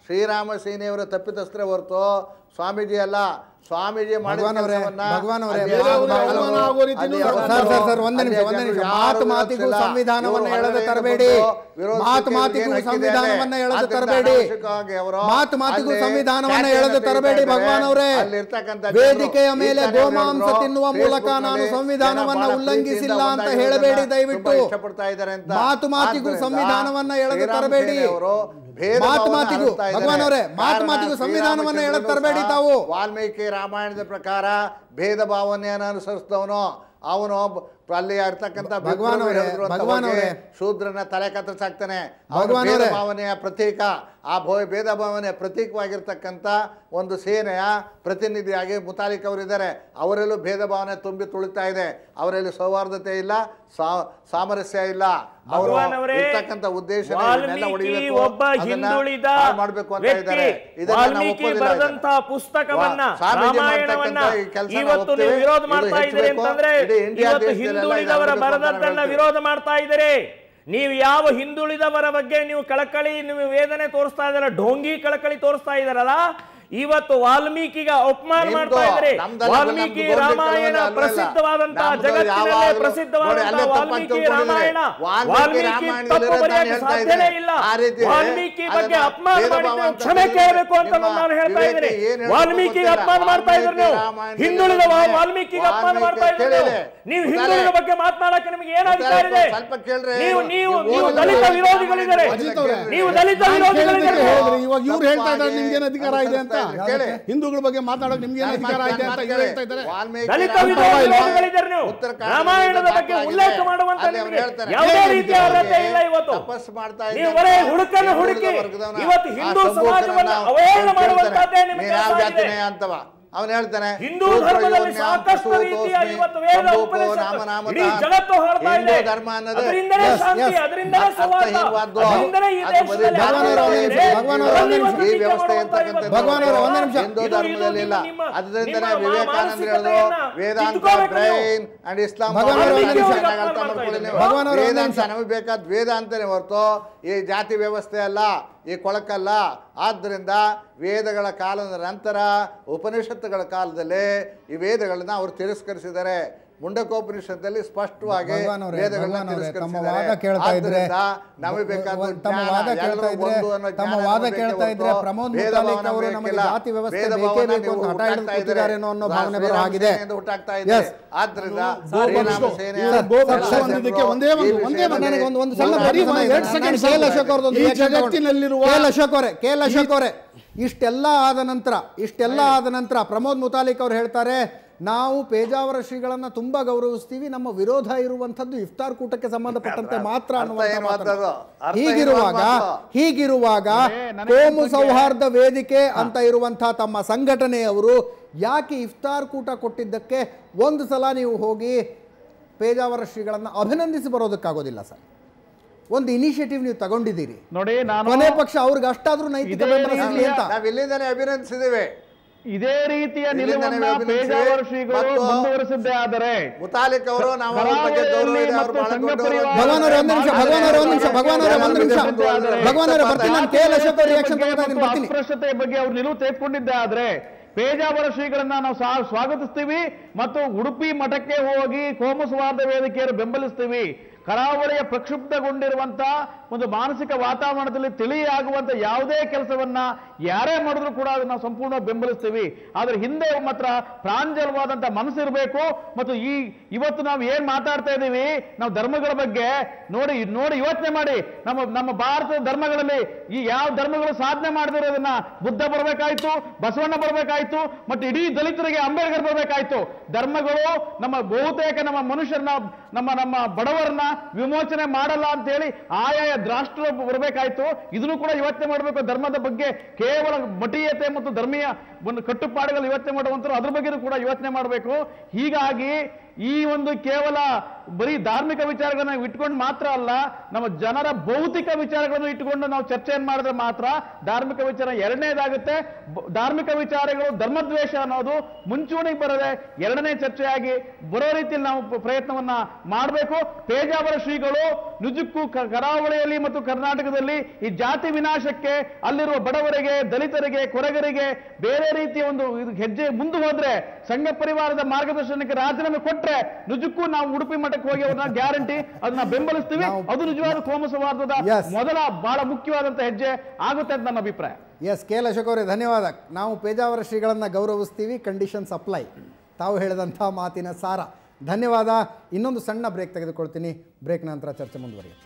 ಶ್ರೀರಾಮ ಸೇನೆಯವರ ತಪ್ಪಿತಸ್ಥರೇ ಹೊರತು ಸ್ವಾಮೀಜಿ ಅಲ್ಲ ಸ್ವಾಮೀಜಿ ಮಾಡಿದ ಭಗವಾನ್ ಅವರೇ, ಕೆಲಸವನ್ನ ಭಗವಾನ್ ಅವರೇ, ಅಲ್ಲಿ ಬೇರೆ ಯಾರು ಅವ್ರಿಗೆ ಮಾಡಲ್ಲ. ಅವಮಾನ ಆಗೋ ರೀತಿನೂ ಅಲ್ಲಿ ಸರ್, ಯಾರು ಸರ್ ಸರ್ ಸರ್ ಮಾಡಲ್ಲ. ಒಂದೇ ನಿಮಿಷ ಅಲ್ಲಿ ಒಂದೇ ನಿಮಿಷ ಯಾರು ಮಾತು ವಿರೋಧಿಸಿಲ್ಲ. ಮಾತಿಗೂ ಸಂವಿಧಾನವನ್ನ ಇವರು ಎಳೆದು ಹೊರಗಡೆ ತರಬೇಡಿ ಬಂದು ವಿರೋಧಿಸಿ ಮಾತು ಮಾತಿಗೂ ಏನು ಹಕ್ಕಿದೆ ಸಂವಿಧಾನವನ್ನ ಅಲ್ಲಿ? ಎಳೆದು ಆದ್ದರಿಂದ ತರಬೇಡಿ ಅನಾವಶ್ಯಕವಾಗಿ ಅವರು ಮಾತು ಮಾತಿಗೂ ಅಲ್ಲಿ ಸಂವಿಧಾನವನ್ನ ಖ್ಯಾತಿಯನ್ನ ಎಳೆದು ತರಬೇಡಿ ತೆಗಿತಾ ಭಗವಾನ್ ಅವರೇ ಇದ್ದಾರೆ. ಅಲ್ಲಿರ್ತಕ್ಕಂಥ ಜನರು ವೇದಿಕೆಯ ಮೇಲೆ ಈ ತಾನೇ ಗೋಮಾಂಸ ಹೇಳಿದ್ರು, ತಿನ್ನುವ ಮೂಲಕ ಫೇಸ್ಬುಕ್ನಲ್ಲಿ ನಾನು ಸಂವಿಧಾನವನ್ನ ಜನ ಬಹಳ ಉಲ್ಲಂಘಿಸಿಲ್ಲ ಪ್ರೀತಿಯಿಂದ ಅಂತ ಒಂದಾಗಿರೋದನ್ನ ಹೇಳಬೇಡಿ ತುಂಬಾ ದಯವಿಟ್ಟು ಇಷ್ಟಪಡ್ತಾ ಇದ್ದಾರೆ ಅಂತ ಮಾತು ಮಾತಿಗೂ ಆದ್ದರಿಂದ ಸಂವಿಧಾನವನ್ನ ಎಳೆದು ಶ್ರೀರಾಮ ತರಬೇಡಿ ಸೇನೆಯವರು ಭೇದ ಮಾತು ಭಾವನ ಮಾತಿಗೂ ಹರಡ್ತಾ ಇದ್ದಾರೆ. ಭಗವಾನ್ ಅವರೇ ಮಾತು ಕಾರಣ ಮಾತಿಗೂ ಸಂವಿಧಾನವನ್ನ ಎಳೆದು ಶ್ರೀರಾಮಚಂದ್ರನು ತರಬೇಡಿ ಸಹ ತಾವು ವಾಲ್ಮೀಕಿ ರಾಮಾಯಣದ ಪ್ರಕಾರ ಭೇದ ಭಾವನೆಯನ್ನು ಅನುಸರಿಸಿದವನು ಅವನು ಒಬ್ಬ- ಅಲ್ಲಿ ಇರ್ತಕ್ಕಂಥ ಭಗವಾನ್ ಅವರೇ, ಭಗವಾನ್ ಅವರೇ. ಶೂದ್ರನ ತಲೆ ಕತ್ತರಿಸಾಕ್ತಾನೆ ಅವನು ಭಗವಾನ್ ಭೇದ ಅವರೇ. ಭಾವನೆಯ ಪ್ರತೀಕ ಆ ಭೋ ಭೇದ ಭಾವನೆಯ ಪ್ರತೀಕವಾಗಿರ್ತಕ್ಕಂಥ ಒಂದು ಸೇನೆಯ ಪ್ರತಿನಿಧಿಯಾಗಿ ಮುತಾಲಿಕ್ ಅವರಿದ್ದಾರೆ ಅವರಲ್ಲೂ ಭೇದ ಭಾವನೆ ತುಂಬಿ ತುಳಿತಾ ಇದೆ ಅವರಲ್ಲಿ ಸೌಹಾರ್ದತೆ ಇಲ್ಲ ಸಾ- ಸಾಮರಸ್ಯ ಇಲ್ಲ ಅವರು ಭಗವಾನ್ ಅವರೇ, ಇರ್ತಕ್ಕಂಥ ಉದ್ದೇಶ ವಾಲ್ಮೀಕಿ ಒಬ್ಬ ಹಿಂದುಳಿದ ಮಾಡಬೇಕು ಅಂತ ವ್ಯಕ್ತಿ ಇದ್ದಾರೆ ಇದನ್ನ ನಾವು ವಾಲ್ಮೀಕಿ ಒಪ್ಪೋದಿಲ್ಲ ಬರೆದಂತಹ ಇದನ್ನ. ಪುಸ್ತಕವನ್ನ ವಾ- ಸ್ವಾಮೀಜಿ ರಾಮಾಯಣವನ್ನ ಮಾಡ್ತಕ್ಕಂಥ ಈ ಕೆಲ್ಸನ ಇವತ್ತು ನೀವು ಒಪ್ತೀವಿ. ವಿರೋಧ ಇದು ಮಾಡ್ತಾ ಇದ್ದೀರಿ ಹೆಚ್ಚಬೇಕು. ಅಂತಂದ್ರೆ ಇಡೀ ಇಂಡಿಯಾ ಇವತ್ತು ದೇಶದಲ್ಲೆಲ್ಲ ಹಿಂದುಳಿದವರ ಇದಾಗಬೇಕು ಅಂತ ಬರದದ್ದನ್ನ ಹೇಳ್ತೀವಿ. ವಿರೋಧ ಮಾಡ್ತಾ ಇದ್ದೀರಿ ನೀವು ಯಾವ ಹಿಂದುಳಿದವರ ಬಗ್ಗೆ ನೀವು ಕಳಕಳಿ ನೀವು ವೇದನೆ ತೋರಿಸ್ತಾ ಇದ್ದೀರ ಢೋಂಗಿ ಕಳಕಳಿ ತೋರಿಸ್ತಾ ಇದ್ದಾರಲ್ಲ ಇವತ್ತು ವಾಲ್ಮೀಕಿಗ ಅಪಮಾನ ನಿಮ್ದು, ಮಾಡ್ತಾ ಇದ್ದಾರೆ ನಮ್ದಲ್ಲ, ವಾಲ್ಮೀಕಿ ನಮ್ದು ರಾಮಾಯಣ ಗೋರ್ಮೆಂಟ್ ಅಲ್ವೇ ಅಲ್ಲ. ಪ್ರಸಿದ್ಧವಾದಂತಹ ನಮ್ದು ಜಗತ್ತಿನಲ್ಲೇ ಯಾವಾಗಲೂ- ಪ್ರಸಿದ್ಧವಾದಂತಹ ನೋಡಿ, ಅಲ್ಲೇ ತಪ್ಪು ವಾಲ್ಮೀಕಿ ಅಂತ ರಾಮಾಯಣ ವಾಲ್ಮೀಕಿ ವಾಲ್ಮೀಕಿ ರಾಮಾಯಣದಲ್ಲಿ ತಪ್ಪು ಇರೋದನ್ನ ಬರೆಯಕ್ಕೆ ಹೇಳ್ತಾ ಸಾಧ್ಯನೇ ಇದ್ದಾರೆ. ಇಲ್ಲ ಆ ರೀತಿ ವಾಲ್ಮೀಕಿ ಬಗ್ಗೆ ಅದನ್ನ ಅಪಮಾನ ಭೇದ ಭಾವ ಮಾಡಿದ್ರೆ ಅಂತ ಕ್ಷಮೆ ಹೇಳಿದ್ರೆ ಕೇಳಬೇಕು ಅಂತ ನಿಮ್ಮ ನಾನು ಹೇಳ್ತಾ ವಿವೇಕ ಇದ್ದೀನಿ ಏನ್ ಹೇಳ್ಬೇಕು ವಾಲ್ಮೀಕಿಗೆ ಗೊತ್ತಿಲ್ಲ. ಅಪಮಾನ ಮಾಡ್ತಾ ಇದ್ರು ನೀವು ರಾಮಾಯಣದಲ್ಲಿ ಹಿಂದುಳಿದ ವಾ- ಇರೋದನ್ನೇ ವಾಲ್ಮೀಕಿಗೆ ಅಪಮಾನ ಮಾಡ್ತಾ ಇದ್ರು ಕೇಳಿಲ್ಲ. ನೀವು ಗೊತ್ತಾಲೆ? ಹಿಂದುಳಿದ ಬಗ್ಗೆ ಮಾತನಾಡಕ್ಕೆ ನಿಮಗೆ ಏನ್ ಅಧಿಕಾರ ಇದೆ ಸ್ವಲ್ಪ ಕೇಳ್ರಿ. ನೀವು ನೀವು ನೀವು ನೀವು ಓದಿಲ್ಲ. ದಲಿತ ವಿರೋಧಿಗಳಿದ್ದಾರೆ ಅಜಿತ್ ಅವ್ರೆ, ನೀವು ದಲಿತ ನಾನ್ ವಿರೋಧಿಗಳಿದ್ದಾರೆ ಕೇಳಿದ್ದಕ್ಕೆ ನೀವು. ಹೇಳಿದ್ರಿ. ಇವಾಗ ಇವ್ರು ಹೇಳ್ತಾ ಇದ್ದಾರೆ ನಿಮ್ಗೇನು ಅಧಿಕಾರ ಇದೆ ಅಂತ ಕೇಳಿ. ಹಿಂದೂಗಳ ಬಗ್ಗೆ ಮಾತಾಡೋಕೆ ನಿಮ್ಗೇನು ಅಧಿಕಾರ ಇದೆ ಅಂತ ಇವ್ರು ಹೇಳ್ತಾ ಇದ್ದಾರೆ ವಾಲ್ಮೀಕಿ ದಲಿತ ರಾಮಾಯಣ ವಿರೋಧಿ ಇಲ್ವಾ? ವಿರೋಧಿಗಳಿದ್ದಾರೆ ನೀವು ಉತ್ತರ ಕನ್ನಡ ರಾಮಾಯಣದ ಬಗ್ಗೆ ದಾಖಲಾಗಿದೆ. ಉಲ್ಲೇಖ ಮಾಡುವಂತ ಅಲ್ಲಿ ಅವ್ರು ನಿಮಗೆ ಹೇಳ್ತಾರೆ. ಯಾವುದೇ ಏನ್ ರೀತಿಯ ಅರ್ಹತೆ ಇಲ್ಲ ಇವತ್ತು ತಪಸ್ಸು ಮಾಡ್ತಾ ನೀವು ಇದ್ದಂತ ಬರೀ ಹುಡುಕನ್ನು ಹಿಂದುಳಿದ ಹುಡುಕಿ ವರ್ಗದವನ ಇವತ್ತು ಆ ಹಿಂದೂ ಸಂಬೋಧನೆಯನ್ನ ಸಮಾಜವನ್ನು ಅವ್ನು ಅವಹೇಳನ ಕೇಳ್ತಾನೆ. ಮಾಡುವಂತದ್ದೇ ನಿಮ್ಮ ನೀನ್ ಯಾವ ಕೆಲಸ ಜಾತಿನೇ ಆಗಿದೆ. ಅಂತವ ಅವನು ಹೇಳ್ತಾನೆ ಹಿಂದೂ ಶೂದ್ರ ಧರ್ಮದಲ್ಲಿ ಯೋನ್ಯಾಂ ಸಾಕಷ್ಟು ಪಶು ರೀತಿಯ ತೋಸ್ಮಿ ಇವತ್ತು ವೇದ ಸಂಭೂತೋ ಉಪನಿಷತ್ತು ನಾಮ ನಾಮತಃ. ಇಡೀ ಜಗತ್ತು ಹೊರಡ್ತಾ ಹಿಂದೂ ಇದೆ ಧರ್ಮ ಅನ್ನೋದು ಅದರಿಂದಲೇ Yes, ಶಾಂತಿ yes. ಅದರಿಂದಲೇ ಸೌಹಾರ್ದ ಅರ್ಥಹೀನವಾದ್ದು. ಅದರಿಂದಲೇ ಈ ಅದು ದೇಶದಲ್ಲಿ ಬರೀ ಭಗವಾನ್ ಅವರೇ, ಒಂದೇ ನಿಮಿಷ, ಭಗವಾನ್ ಅವರೇ, ಒಂದೇ ನಿಮಿಷ. ಈ ವ್ಯವಸ್ಥೆ ಇರ್ತಕ್ಕಂಥದ್ದು ಭಗವಾನ್ ಅವರೇ, ಒಂದೇ ನಿಮಿಷ. ಹಿಂದೂ ಇದು- ಇದು ಧರ್ಮದಲ್ಲಿ ಇಲ್ಲ ನಿಮ್ಮ- ಅದರಿಂದನೇ ನಿಮ್ಮ ವಿವೇಕಾನಂದ ಹೇಳಿದ್ರು ಮಾನಸಿಕತೆಯನ್ನ ವೇದಾಂತ ತಿದ್ದುಕೋಬೇಕು ನೀವು. ಬ್ರೈನ್ ಅಂಡ್ ಇಸ್ಲಾಂ ಭಗವಾನ್ ಅವರೇ, ಒಂದೇ ನಿಮಿಷ. ಅರ್ಥ ಮಾಡ್ಕೊಳ್ಳಿ ನೀವು. ಭಗವಾನ್ ಅವರೇ, ಒಂದೇ ವೇದಾಂತ ನಿಮಿಷ. ನಮಗೆ ಬೇಕಾದ ವೇದಾಂತನೇ ಹೊರತು ಈ ಜಾತಿ ವ್ಯವಸ್ಥೆ ಅಲ್ಲ ಈ ಕೊಳಕಲ್ಲ ಆದ್ದರಿಂದ ವೇದಗಳ ಕಾಲದ ನಂತರ ಉಪನಿಷತ್ತುಗಳ ಕಾಲದಲ್ಲಿ ಈ ವೇದಗಳನ್ನ ಅವರು ತಿರಸ್ಕರಿಸಿದ್ದಾರೆ ಮುಂಡಕೋಪನಿಷತ್ತಲ್ಲಿ ಸ್ಪಷ್ಟವಾಗಿ ಭಗವಾನ್ ಅವರೇ, ವೇದಗಳನ್ನ ಭಗವಾನ್ ಅವರೇ, ತಮ್ಮ ತಿರಸ್ಕರಿಸಿದ್ದಾರೆ ವಾದ ಕೇಳ್ತಾ ಇದ್ರೆ ಆದ್ದರಿಂದ ನಮಗೆ ಬೇಕಾದ ಒಂದು ತಮ್ಮ ಜ್ಞಾನ, ವಾದ ಕೇಳ್ತಾ ಎಲ್ಲರೂ ಇದ್ರೆ ಒಂದು ಅನ್ನೋ ತಮ್ಮ ಜ್ಞಾನ ವಾದ ನಮಗೆ ಕೇಳ್ತಾ ಇದ್ರೆ ಹೊರತು ಪ್ರಮೋದ್ ಭೇದ ಮುತಾಲಿಕ್ ಭಾವನೆ ಅವರು ನಮಗೆ ಬೇಕಿಲ್ಲ. ಜಾತಿ ವ್ಯವಸ್ಥೆ ಭೇದ ಬೇಕೇ ಭಾವನೆ ಬೇಕು ಅಂತ ನೀವು ಹಠ ಹಿಡಿದು ಹುಟ್ಟಾಕ್ತಾ ಕೂತಿದ್ದಾರೇನೋ ಅನ್ನೋ ಇದ್ದಾರೆ. ಭಾವನೆ ಬರೋ ಶ್ರೀರಾಮ ಹಾಗಿದೆ ಸೇನೆಯಿಂದ ಹುಟ್ಟಾಕ್ತಾ ಇದೆ Yes. ಆದ್ರಿಂದ ಗೋಪಕ್ಷ ಶ್ರೀರಾಮ ಸೇನೆಯ ಇವರು ಗೋಪಕ್ಷ ಎಲ್ಲ ಒಂದಿದ್ದಕ್ಕೆ ಜನರು ಒಂದೇ ಒಂದು ಈ ಒಂದೇ ವಿಷಯದಲ್ಲಿ ಒಂದು ನನಗೆ ಒಂದು ಒಂದು ಸಣ್ಣ ಬರೀ ಪ್ರಶ್ನೆ ಇದೆ. ಎರಡು ನಾನು ಸೆಕೆಂಡ್ ಕೆ ಎಲ್ ಅಶೋಕ್ ಅವ್ರದ್ದು ಒಂದು ಈ reaction ತಗೊಂಡು- ಜಗತ್ತಿನಲ್ಲಿರುವ ಕೆ ಎಲ್ ಅಶೋಕ್ ಅವರೇ ಕೆ ಎಲ್ ಅಶೋಕ್ ಅವರೇ ಇಷ್ಟೆಲ್ಲ ಆದ ನಂತರ ಇಷ್ಟೆಲ್ಲ ಆದ ನಂತರ ಪ್ರಮೋದ್ ಮುತಾಲಿಕ್ ಅವ್ರು ಹೇಳ್ತಾರೆ ನಾವು ಪೇಜಾವರ ಶ್ರೀಗಳನ್ನ ತುಂಬಾ ಗೌರವಿಸ್ತೀವಿ ನಮ್ಮ ವಿರೋಧ ಇರುವಂತದ್ದು ಇಫ್ತಾರ್ ಕೂಟಕ್ಕೆ ಸಂಬಂಧಪಟ್ಟಂತೆ ಮಾತ್ರ ಅರ್ಥ ಅನ್ನುವಂಥ ಏನು ಮಾತನ್ನ. ಮಾತದು? ಅರ್ಥ ಏನು ಹೀಗಿರುವಾಗ ಮಾತು? ಹೀಗಿರುವಾಗ ಕೋಮು ಸೌಹಾರ್ದ ವೇದಿಕೆ ಅಂತ ಇರುವಂತಹ ತಮ್ಮ ಸಂಘಟನೆಯವರು ಯಾಕೆ ಇಫ್ತಾರ್ ಕೂಟ ಕೊಟ್ಟಿದ್ದಕ್ಕೆ ಒಂದು ಸಲ ನೀವು ಹೋಗಿ ಪೇಜಾವರ ಶ್ರೀಗಳನ್ನು ಅಭಿನಂದಿಸಿ ಬರೋದಕ್ಕಾಗೋದಿಲ್ಲ ಸರ್ ಒಂದು ಇನಿಷಿಯೇಟಿವ್ ನೀವು ತಗೊಂಡಿದ್ದೀರಿ ನೋಡಿ ನಾನು ಕೊನೆ ಪಕ್ಷ ಅವ್ರಿಗೆ ಅಷ್ಟಾದ್ರೂ ನೈತಿಕ ಇದೇ ಬೆಂಬಲ ಸಿಗ್ಲಿ ಅಂತ ನಾವು ಇಲ್ಲಿಂದನೇ ಅಭಿನಂದಿಸಿದ್ದೇವೆ ಇದೇ ರೀತಿಯ ಇಲ್ಲಿಂದನೇ ನಿಲುವನ್ನ ಅಭಿನಂದಿಸಿ ಪೇಜಾವರ ಶ್ರೀಗಳು ಮತ್ತು ಮುಂದುವರಿಸಿದ್ದೇ ಆದರೆ ಮುತಾಲಿಕ್ ಅವರು ನಾವು ಅವ್ರ ಬಗ್ಗೆ ಗೌರವ ಇದೆ ಅವ್ರು ಬಹಳ ಸಂಘ ದೊಡ್ಡವರು ಪರಿವಾರ- ಭಗವಾನ್ ಅವರೇ ಒಂದು ನಿಮಿಷ ಭಗವಾನ್ ಅವರೇ ಒಂದು ನಿಮಿಷ ಭಗವಾನ್ ಅವರೇ ಒಂದು ನಿಮಿಷ ಭಗವಾನ್ ಅವರೇ ಬರ್ತೀನಿ ನಾನು ಕೆ ಎಲ್ ಅಶೋಕ್ ರಿಯಾಕ್ಷನ್ ತಗೋತಾ ಇದ್ದೀನಿ ಬರ್ತೀನಿ ಅಸ್ಪೃಶ್ಯತೆಯ ಬಗ್ಗೆ ಅವ್ರು ನಿಲುವು ತೆಗೆದುಕೊಂಡಿದ್ದೆ ಆದ್ರೆ ಪೇಜಾವರ ಶ್ರೀಗಳನ್ನ ನಾವು ಸಾ- ಸ್ವಾಗತಿಸ್ತೀವಿ ಮತ್ತು ಉಡುಪಿ ಮಠಕ್ಕೆ ಹೋಗಿ ಕೋಮು ಸೌಹಾರ್ದ ವೇದಿಕೆಯನ್ನು ಬೆಂಬಲಿಸ್ತೀವಿ ಕರಾವಳಿಯ ಪ್ರಕ್ಷುಬ್ಧಗೊಂಡಿರುವಂತ ಒಂದು ಮಾನಸಿಕ ವಾತಾವರಣದಲ್ಲಿ ತಿಳಿಯಾಗುವಂತ ಯಾವುದೇ ಕೆಲಸವನ್ನ ಯಾರೇ ಮಾಡಿದ್ರು ಕೂಡ ಅದನ್ನ ನಾವು ಸಂಪೂರ್ಣ ಬೆಂಬಲಿಸ್ತೀವಿ ಆದ್ರೆ ಹಿಂದೆ ಮಾತ್ರ ಪ್ರಾಂಜಲವಾದಂತ ಮನಸ್ಸಿರಬೇಕು ಮತ್ತು ಈ ಇವತ್ತು ನಾವು ಏನ್ ಮಾತಾಡ್ತಾ ಇದ್ದೀವಿ ನಾವು ಧರ್ಮಗಳ ಬಗ್ಗೆ ನೋಡಿ ನೋಡಿ ಯೋಚನೆ ಮಾಡಿ ನಮ್ಮ ನಮ್ಮ ಭಾರತದ ಧರ್ಮಗಳಲ್ಲಿ ಈ ಯಾವ ಧರ್ಮಗಳು ಸಾಧನೆ ಮಾಡದಿರೋದನ್ನ ಬುದ್ಧ ಬರಬೇಕಾಯ್ತು ಬಸವಣ್ಣ ಬರಬೇಕಾಯ್ತು ಮತ್ತು ಇಡೀ ದಲಿತರಿಗೆ ಅಂಬೇಡ್ಕರ್ ಬರಬೇಕಾಯ್ತು ಧರ್ಮಗಳು ನಮ್ಮ ಬಹುತೇಕ ನಮ್ಮ ಮನುಷ್ಯರನ್ನ ನಮ್ಮ ನಮ್ಮ ಬಡವರನ್ನ ವಿಮೋಚನೆ ಮಾಡಲ್ಲ ಅಂತೇಳಿ ಆಯಾಯ ರಾಷ್ಟ್ರ ಬರಬೇಕಾಯ್ತು ಇದನ್ನು ಕೂಡ ಯೋಚನೆ ಮಾಡಬೇಕು ಧರ್ಮದ ಬಗ್ಗೆ ಕೇವಲ ಮಠೀಯತೆ ಮತ್ತು ಧರ್ಮೀಯ ಒಂದು ಕಟ್ಟುಪಾಡುಗಳು ಯೋಚನೆ ಮಾಡುವಂತರು ಅದ್ರ ಬಗ್ಗೆ ಕೂಡ ಯೋಚನೆ ಮಾಡಬೇಕು ಹೀಗಾಗಿ ಈ ಒಂದು ಕೇವಲ ಬರೀ ಧಾರ್ಮಿಕ ವಿಚಾರಗಳನ್ನ ನಾವು ಇಟ್ಕೊಂಡು ಮಾತ್ರ ಅಲ್ಲ ನಮ್ಮ ಜನರ ಭೌತಿಕ ವಿಚಾರಗಳನ್ನು ಇಟ್ಟುಕೊಂಡು ನಾವು ಚರ್ಚೆಯನ್ನು ಮಾಡಿದ್ರೆ ಮಾತ್ರ ಧಾರ್ಮಿಕ ವಿಚಾರ ಎರಡನೇದಾಗುತ್ತೆ ಬ- ಧಾರ್ಮಿಕ ವಿಚಾರಗಳು ಧರ್ಮದ್ವೇಷ ಅನ್ನೋದು ಮುಂಚೂಣಿಗೆ ಬರದೆ ಎರಡನೇ ಚರ್ಚೆಯಾಗಿ ಬರೋ ರೀತಿಯಲ್ಲಿ ನಾವು ಪ- ಪ್ರಯತ್ನವನ್ನ ಮಾಡಬೇಕು ಪೇಜಾವರ ಶ್ರೀಗಳು ನಿಜಕ್ಕೂ ಕ- ಕರಾವಳಿಯಲ್ಲಿ ಮತ್ತು ಕರ್ನಾಟಕದಲ್ಲಿ ಈ ಜಾತಿ ವಿನಾಶಕ್ಕೆ ಅಲ್ಲಿರುವ ಬಡವರಿಗೆ ದಲಿತರಿಗೆ ಕೊರಗರಿಗೆ ಬೇರೆ ರೀತಿಯ ಒಂದು ಇದು ಹೆಜ್ಜೆ ಮುಂದೆ ಹೋದ್ರೆ ಸಂಘ ಪರಿವಾರದ ಮಾರ್ಗದರ್ಶನಕ್ಕೆ ರಾಜೀನಾಮೆ ಕೊಟ್ರೆ ನಿಜಕ್ಕೂ ನಾವು ಉಡುಪಿ ಮಠಕ್ಕೆ ಹೋಗಿ ಅವ್ರನ್ನ ಗ್ಯಾರಂಟಿ ಅದನ್ನ ಬೆಂಬಲಿಸ್ತೀವಿ ನಾವು- ಅದು ನಿಜವಾದ ಕೋಮ ಸೌಹಾರ್ದದ Yes. ಮೊದಲ ಬಹಳ ಮುಖ್ಯವಾದಂತ ಹೆಜ್ಜೆ ಆಗುತ್ತೆ ಅಂತ ನನ್ನ ಅಭಿಪ್ರಾಯ ಎಸ್ ಕೆ ಎಲ್ ಅಶೋಕ್ ಅವರೇ ಧನ್ಯವಾದ ನಾವು ಪೇಜಾವರ ಶ್ರೀಗಳನ್ನು ಗೌರವಿಸ್ತೀವಿ ಕಂಡೀಷನ್ಸ್ ಅಪ್ಲೈ ತಾವು ಹೇಳಿದಂಥ ಮಾತಿನ ಸಾರ ಧನ್ಯವಾದ ಇನ್ನೊಂದು ಸಣ್ಣ ಬ್ರೇಕ್ ತೆಗೆದುಕೊಳ್ತೀನಿ ಬ್ರೇಕ್ ನಂತರ ಚರ್ಚೆ ಮುಂದುವರಿಯುತ್ತೆ